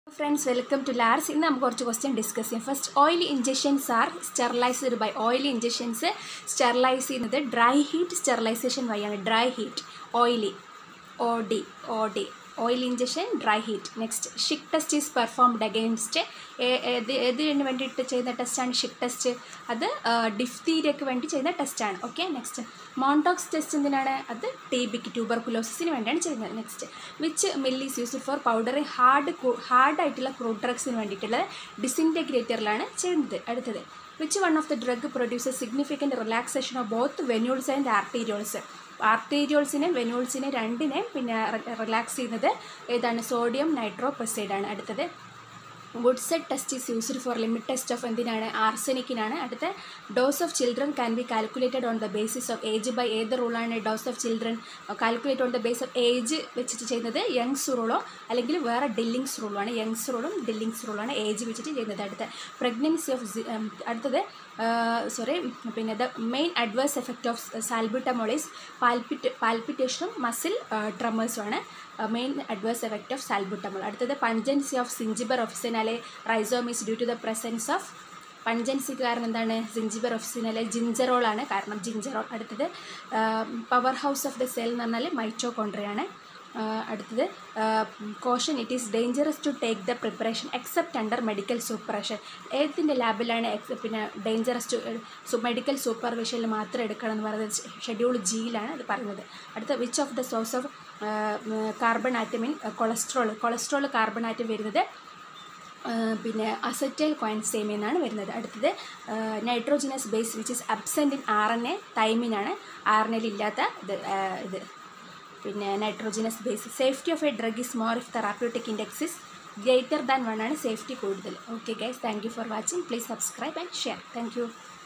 friends welcome to Lars ഇന്ന് നമുക്ക് കുറച്ച് ക്വസ്റ്റ്യൻ ഡിസ്കസ് ചെയ്യാം first oil injections are sterilized by oil injections sterilize ചെയ്യുന്നത് ഡ്രൈ ഹീറ്റ് സ്റ്റെറിലൈസേഷൻ വഴിയാണ് dry heat oily O D O D oil injection dry heat next Schick test is performed against ഏത് ഏതിന് വേണ്ടിയിട്ട് ചെയ്യുന്ന ടെസ്റ്റാണ് Schick test അത് ഡിഫ്തീരിയക്ക് വേണ്ടി ചെയ്യുന്ന ടെസ്റ്റാണ് ഓക്കെ നെക്സ്റ്റ് മോണ്ടോക്സ് ടെസ്റ്റ് എന്തിനാണ് അത് ടി ബിക്ക് ട്യൂബർകുലോസിന് വേണ്ടിയാണ് ചെയ്യുന്നത് next which mills used for powdering hard ഹാർഡായിട്ടുള്ള ക്രൂഡ് ഡ്രഗ്സിന് വേണ്ടിയിട്ടുള്ള ഡിസിൻറ്റഗ്രേറ്ററിലാണ് ചെയ്യുന്നത് അടുത്തത് which one of the drug produces significant relaxation of both venules and arterioles ആർട്ടീരിയോൾസിനെ വെനൂൾസിനെ രണ്ടിനെ പിന്നെ റിലാക്സ് ചെയ്യുന്നത് ഏതാണ് സോഡിയം നൈട്രോ ആണ് അടുത്തത് Gutzeit test is used for limit test of എന്തിനാണ് ആർസനിക്കിനാണ് അടുത്ത dose of children can be calculated on the basis of age by ഏത് റൂളാണ് dose of children calculate on the base of age വെച്ചിട്ട് ചെയ്യുന്നത് Young's റൂളോ അല്ലെങ്കിൽ വേറെ ഡില്ലിങ്സ് റൂളാണ് യങ്സ് റൂളും ഡില്ലിങ്സ് റൂളാണ് ഏജ് വെച്ചിട്ട് ചെയ്യുന്നത് അടുത്ത പ്രഗ്നൻസി ഓഫ് അടുത്തത് സോറി പിന്നെ the main adverse effect of salbutamol is palpit പാൽപിറ്റേഷനും മസിൽ ട്രമേഴ്സുമാണ് main adverse effect of salbutamol അടുത്തത് pungency of zingiber officinale rhizomes due to the presence of പഞ്ചൻസിക്ക് കാരണം എന്താണ് സിഞ്ചിബർ ഒഫിസിനാലെ ജിഞ്ചറോളാണ് കാരണം ജിഞ്ചറോൾ അടുത്തത് power house of the cell എന്ന് പറഞ്ഞാൽ മൈറ്റോകോൺട്രിയാണ് അടുത്തത് caution it is dangerous to take the preparation except under medical supervision ഏതിൻ്റെ ലാബിലാണ് പിന്നെ ഡേഞ്ചറസ് ടു മെഡിക്കൽ സൂപ്പർവിഷനിൽ മാത്രം എടുക്കണം എന്ന് പറയുന്നത് ഷെഡ്യൂൾ ജിയിലാണ് അത് പറയുന്നത് അടുത്ത which of the source of carbon atom in cholesterol cholesterol carbon atom വരുന്നത് പിന്നെ അസറ്റൈൽ കോയിൻസേമി എന്നാണ് വരുന്നത് അടുത്തത് nitrogenous base which is absent in R N A തൈമിനാണ് ആർ എൻ ഇല്ലാത്ത ഇത് ഇത് പിന്നെ nitrogenous base safety of a drug is more if therapeutic index is greater than one ആണ് സേഫ്റ്റി കൂടുതൽ okay guys thank you for watching please subscribe and share thank U